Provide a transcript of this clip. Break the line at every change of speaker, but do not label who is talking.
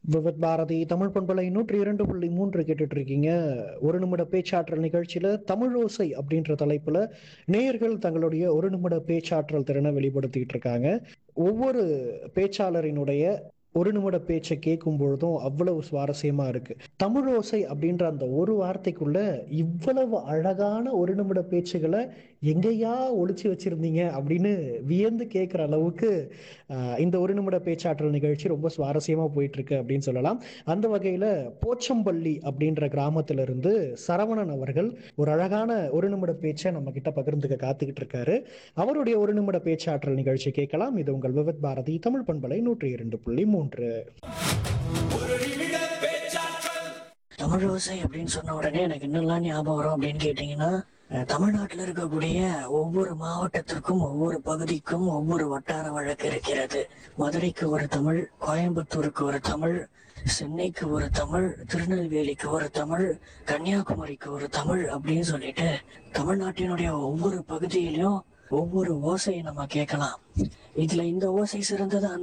விவத் பாரதி தமிழ் பண்பலை நூற்றி இரண்டு புள்ளி மூன்று கேட்டுட்டு இருக்கீங்க ஒரு நிமிட பேச்சாற்றல் நிகழ்ச்சியில தமிழோசை அப்படின்ற தலைப்புல நேயர்கள் தங்களுடைய ஒரு நிமிட பேச்சாற்றல் திறனை வெளிப்படுத்திட்டு இருக்காங்க ஒவ்வொரு பேச்சாளரினுடைய ஒரு நிமிட பேச்சை கேட்கும் பொழுதும் அவ்வளவு சுவாரஸ்யமா இருக்கு தமிழோசை அப்படின்ற அந்த ஒரு வார்த்தைக்குள்ள இவ்வளவு அழகான ஒரு நிமிட பேச்சுகளை எங்கேயா ஒளிச்சு வச்சிருந்தீங்க அப்படின்னு வியந்து கேட்குற அளவுக்கு ஆஹ், இந்த ஒரு நிமிட பேச்சாற்றல் நிகழ்ச்சி ரொம்ப சுவாரஸ்யமா போயிட்டு இருக்கு அப்படின்னு சொல்லலாம் அந்த வகையில போச்சம்பள்ளி அப்படின்ற கிராமத்துல இருந்து சரவணன் அவர்கள் ஒரு அழகான ஒரு நிமிட பேச்சை நம்ம கிட்ட பகிர்ந்துக்க காத்துக்கிட்டு இருக்காரு அவருடைய ஒரு நிமிட பேச்சாற்றல் நிகழ்ச்சி கேட்கலாம் இது உங்கள் விவத் பாரதி தமிழ் பண்பலை நூற்றி இரண்டு புள்ளி மூன்று
தமிழோசை அப்படின்னு சொன்ன உடனே எனக்கு என்னெல்லாம் ஞாபகம் வரும் அப்படின்னு கேட்டீங்கன்னா அஹ், தமிழ்நாட்டுல இருக்கக்கூடிய ஒவ்வொரு மாவட்டத்திற்கும் ஒவ்வொரு பகுதிக்கும் ஒவ்வொரு வட்டார வழக்கு இருக்கிறது மதுரைக்கு ஒரு தமிழ் கோயம்புத்தூருக்கு ஒரு தமிழ் சென்னைக்கு ஒரு தமிழ் திருநெல்வேலிக்கு ஒரு தமிழ் கன்னியாகுமரிக்கு ஒரு தமிழ் அப்படின்னு சொல்லிட்டு தமிழ்நாட்டினுடைய ஒவ்வொரு பகுதியிலும் ஒவ்வொரு ஓசையை நம்ம கேட்கலாம் இதுல இந்த ஓசை சிறந்தது